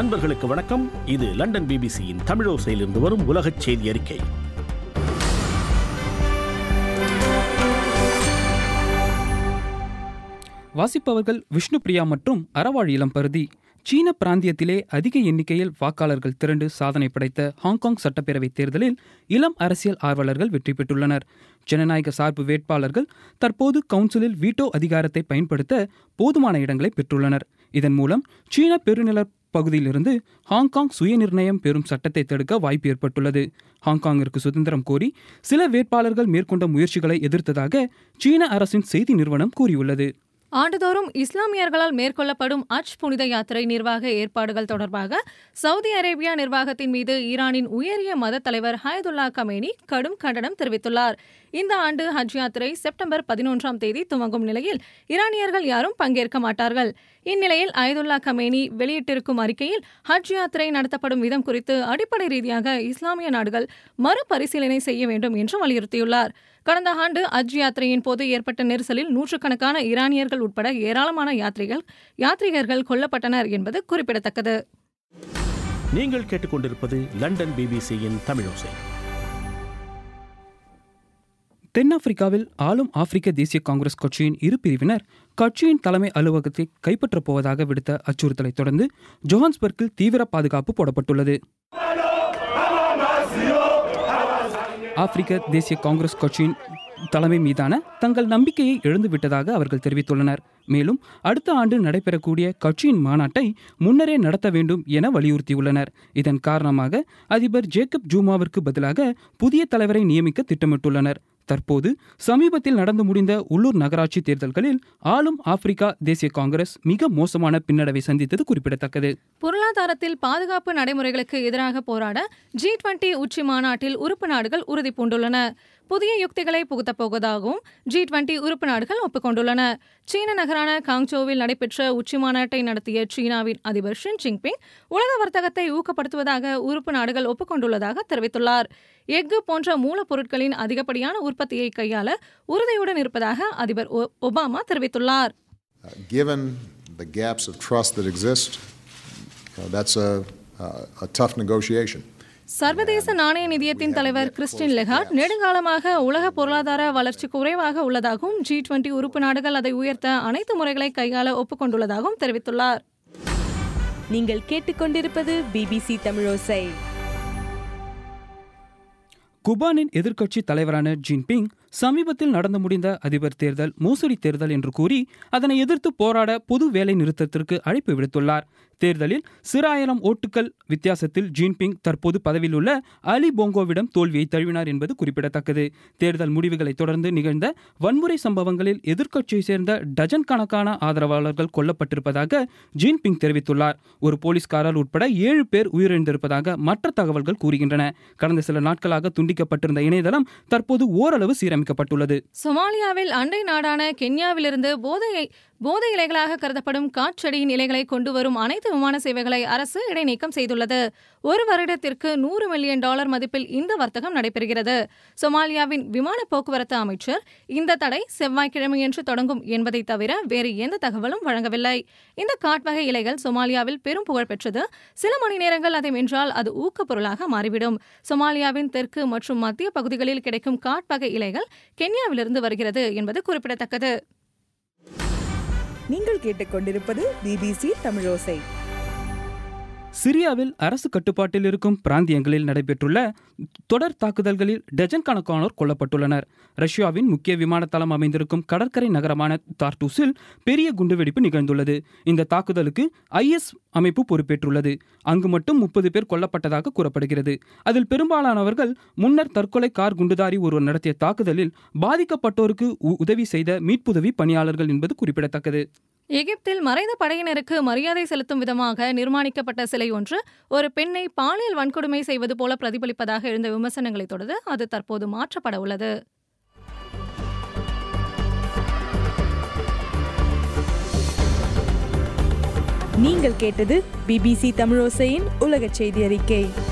அன்பர்களுக்கு வணக்கம் இது லண்டன் பிபிசியின் தமிழோசையிலிருந்து வரும் உலகச் செய்தி அறிக்கை வாசிப்பவர்கள் விஷ்ணு பிரியா மற்றும் அறவாழ் இளம் பருதி சீன பிராந்தியத்திலே அதிக எண்ணிக்கையில் வாக்காளர்கள் திரண்டு சாதனை படைத்த ஹாங்காங் சட்டப்பேரவைத் தேர்தலில் இளம் அரசியல் ஆர்வலர்கள் வெற்றி பெற்றுள்ளனர் ஜனநாயக சார்பு வேட்பாளர்கள் தற்போது கவுன்சிலில் வீட்டோ அதிகாரத்தை பயன்படுத்த போதுமான இடங்களை பெற்றுள்ளனர் இதன் மூலம் சீன பெருநில பகுதியிலிருந்து ஹாங்காங் சுயநிர்ணயம் பெறும் சட்டத்தை தடுக்க வாய்ப்பு ஏற்பட்டுள்ளது ஹாங்காங்கிற்கு சுதந்திரம் கோரி சில வேட்பாளர்கள் மேற்கொண்ட முயற்சிகளை எதிர்த்ததாக சீன அரசின் செய்தி நிறுவனம் கூறியுள்ளது ஆண்டுதோறும் இஸ்லாமியர்களால் மேற்கொள்ளப்படும் அஜ் புனித யாத்திரை நிர்வாக ஏற்பாடுகள் தொடர்பாக சவுதி அரேபியா நிர்வாகத்தின் மீது ஈரானின் உயரிய மத தலைவர் ஹயதுல்லா கமேனி கடும் கண்டனம் தெரிவித்துள்ளார் இந்த ஆண்டு ஹஜ் யாத்திரை செப்டம்பர் பதினொன்றாம் தேதி துவங்கும் நிலையில் ஈரானியர்கள் யாரும் பங்கேற்க மாட்டார்கள் இந்நிலையில் அயதுல்லா கமேனி வெளியிட்டிருக்கும் அறிக்கையில் ஹஜ் யாத்திரை நடத்தப்படும் விதம் குறித்து அடிப்படை ரீதியாக இஸ்லாமிய நாடுகள் மறுபரிசீலனை செய்ய வேண்டும் என்று வலியுறுத்தியுள்ளார் கடந்த ஆண்டு ஹஜ் யாத்திரையின் போது ஏற்பட்ட நெரிசலில் நூற்றுக்கணக்கான ஈரானியர்கள் உட்பட ஏராளமான யாத்ரிகள் யாத்ரிகர்கள் கொல்லப்பட்டனர் என்பது குறிப்பிடத்தக்கது நீங்கள் கேட்டுக்கொண்டிருப்பது லண்டன் பிபிசியின் தமிழோசை தென்னாப்பிரிக்காவில் ஆளும் ஆப்பிரிக்க தேசிய காங்கிரஸ் கட்சியின் இரு பிரிவினர் கட்சியின் தலைமை அலுவலகத்தை கைப்பற்றப் போவதாக விடுத்த அச்சுறுத்தலை தொடர்ந்து ஜோஹான்ஸ்பர்க்கில் தீவிர பாதுகாப்பு போடப்பட்டுள்ளது ஆப்பிரிக்க தேசிய காங்கிரஸ் கட்சியின் தலைமை மீதான தங்கள் நம்பிக்கையை இழந்துவிட்டதாக அவர்கள் தெரிவித்துள்ளனர் மேலும் அடுத்த ஆண்டு நடைபெறக்கூடிய கட்சியின் மாநாட்டை முன்னரே நடத்த வேண்டும் என வலியுறுத்தியுள்ளனர் இதன் காரணமாக அதிபர் ஜேக்கப் ஜூமாவிற்கு பதிலாக புதிய தலைவரை நியமிக்க திட்டமிட்டுள்ளனர் தற்போது சமீபத்தில் நடந்து முடிந்த உள்ளூர் நகராட்சி தேர்தல்களில் ஆளும் ஆப்பிரிக்கா தேசிய காங்கிரஸ் மிக மோசமான பின்னடைவை சந்தித்தது குறிப்பிடத்தக்கது பொருளாதாரத்தில் பாதுகாப்பு நடைமுறைகளுக்கு எதிராக போராட ஜி டுவெண்டி உச்சி மாநாட்டில் உறுப்பு நாடுகள் உறுதி பூண்டுள்ளன புதிய யுக்திகளை புகுத்தப் போவதாகவும் ஜி டுவெண்டி உறுப்பு நாடுகள் ஒப்புக்கொண்டுள்ளன சீன நகரான காங்சோவில் நடைபெற்ற உச்சி மாநாட்டை நடத்திய சீனாவின் அதிபர் ஷி ஜின்பிங் உலக வர்த்தகத்தை ஊக்கப்படுத்துவதாக உறுப்பு நாடுகள் ஒப்புக்கொண்டுள்ளதாக தெரிவித்துள்ளார் எஃகு போன்ற மூலப்பொருட்களின் அதிகப்படியான உற்பத்தியை கையாள உறுதியுடன் இருப்பதாக அதிபர் ஒ- ஒபாமா தெரிவித்துள்ளார் Uh, Given the gaps of trust that exist, uh, that's a, uh, a tough negotiation. சர்வதேச நாணய நிதியத்தின் தலைவர் கிறிஸ்டின் லெகார்ட் நெடுங்காலமாக உலக பொருளாதார வளர்ச்சி குறைவாக உள்ளதாகவும் ஜி டுவெண்டி உறுப்பு நாடுகள் அதை உயர்த்த அனைத்து முறைகளை கையாள ஒப்புக்கொண்டுள்ளதாகவும் தெரிவித்துள்ளார் நீங்கள் கேட்டுக்கொண்டிருப்பது பிபிசி தமிழோசை குபானின் எதிர்க்கட்சி தலைவரான ஜின்பிங் சமீபத்தில் நடந்து முடிந்த அதிபர் தேர்தல் மோசடி தேர்தல் என்று கூறி அதனை எதிர்த்து போராட பொது வேலை நிறுத்தத்திற்கு அழைப்பு விடுத்துள்ளார் தேர்தலில் சிறாயிரம் ஓட்டுகள் வித்தியாசத்தில் ஜின்பிங் தற்போது பதவியில் உள்ள அலி போங்கோவிடம் தோல்வியை தழுவினார் என்பது குறிப்பிடத்தக்கது தேர்தல் முடிவுகளை தொடர்ந்து நிகழ்ந்த வன்முறை சம்பவங்களில் எதிர்க்கட்சியை சேர்ந்த டஜன் கணக்கான ஆதரவாளர்கள் கொல்லப்பட்டிருப்பதாக ஜின்பிங் தெரிவித்துள்ளார் ஒரு போலீஸ்காரர் உட்பட ஏழு பேர் உயிரிழந்திருப்பதாக மற்ற தகவல்கள் கூறுகின்றன கடந்த சில நாட்களாக துண்டிக்கப்பட்டிருந்த இணையதளம் தற்போது ஓரளவு சீரமைக்கப்பட்டுள்ளது சொமாலியாவில் அண்டை நாடான கென்யாவிலிருந்து போதை போதை இலைகளாக கருதப்படும் காற்றடியின் இலைகளை கொண்டு வரும் அனைத்து விமான சேவைகளை அரசு இடைநீக்கம் செய்துள்ளது ஒரு வருடத்திற்கு நூறு மில்லியன் டாலர் மதிப்பில் இந்த வர்த்தகம் நடைபெறுகிறது சொமாலியாவின் விமான போக்குவரத்து அமைச்சர் இந்த தடை செவ்வாய்க்கிழமையன்று தொடங்கும் என்பதை தவிர வேறு எந்த தகவலும் வழங்கவில்லை இந்த காட்வகை இலைகள் சொமாலியாவில் பெரும் புகழ் பெற்றது சில மணி நேரங்கள் அதை வென்றால் அது ஊக்கப்பொருளாக மாறிவிடும் சொமாலியாவின் தெற்கு மற்றும் மத்திய பகுதிகளில் கிடைக்கும் காட்வகை இலைகள் கென்யாவிலிருந்து வருகிறது என்பது குறிப்பிடத்தக்கது நீங்கள் கேட்டுக்கொண்டிருப்பது பிபிசி தமிழோசை சிரியாவில் அரசு கட்டுப்பாட்டில் இருக்கும் பிராந்தியங்களில் நடைபெற்றுள்ள தொடர் தாக்குதல்களில் டஜன் கணக்கானோர் கொல்லப்பட்டுள்ளனர் ரஷ்யாவின் முக்கிய விமான தளம் அமைந்திருக்கும் கடற்கரை நகரமான தார்டூஸில் பெரிய குண்டுவெடிப்பு நிகழ்ந்துள்ளது இந்த தாக்குதலுக்கு ஐஎஸ் அமைப்பு பொறுப்பேற்றுள்ளது அங்கு மட்டும் முப்பது பேர் கொல்லப்பட்டதாக கூறப்படுகிறது அதில் பெரும்பாலானவர்கள் முன்னர் தற்கொலை கார் குண்டுதாரி ஒருவர் நடத்திய தாக்குதலில் பாதிக்கப்பட்டோருக்கு உ- உதவி செய்த மீட்புதவி பணியாளர்கள் என்பது குறிப்பிடத்தக்கது எகிப்தில் மறைந்த படையினருக்கு மரியாதை செலுத்தும் விதமாக நிர்மாணிக்கப்பட்ட சிலை ஒன்று ஒரு பெண்ணை பாலியல் வன்கொடுமை செய்வது போல பிரதிபலிப்பதாக எழுந்த விமர்சனங்களை தொடர்ந்து அது தற்போது மாற்றப்பட உள்ளது நீங்கள் கேட்டது பிபிசி தமிழோசையின் உலகச் செய்தி அறிக்கை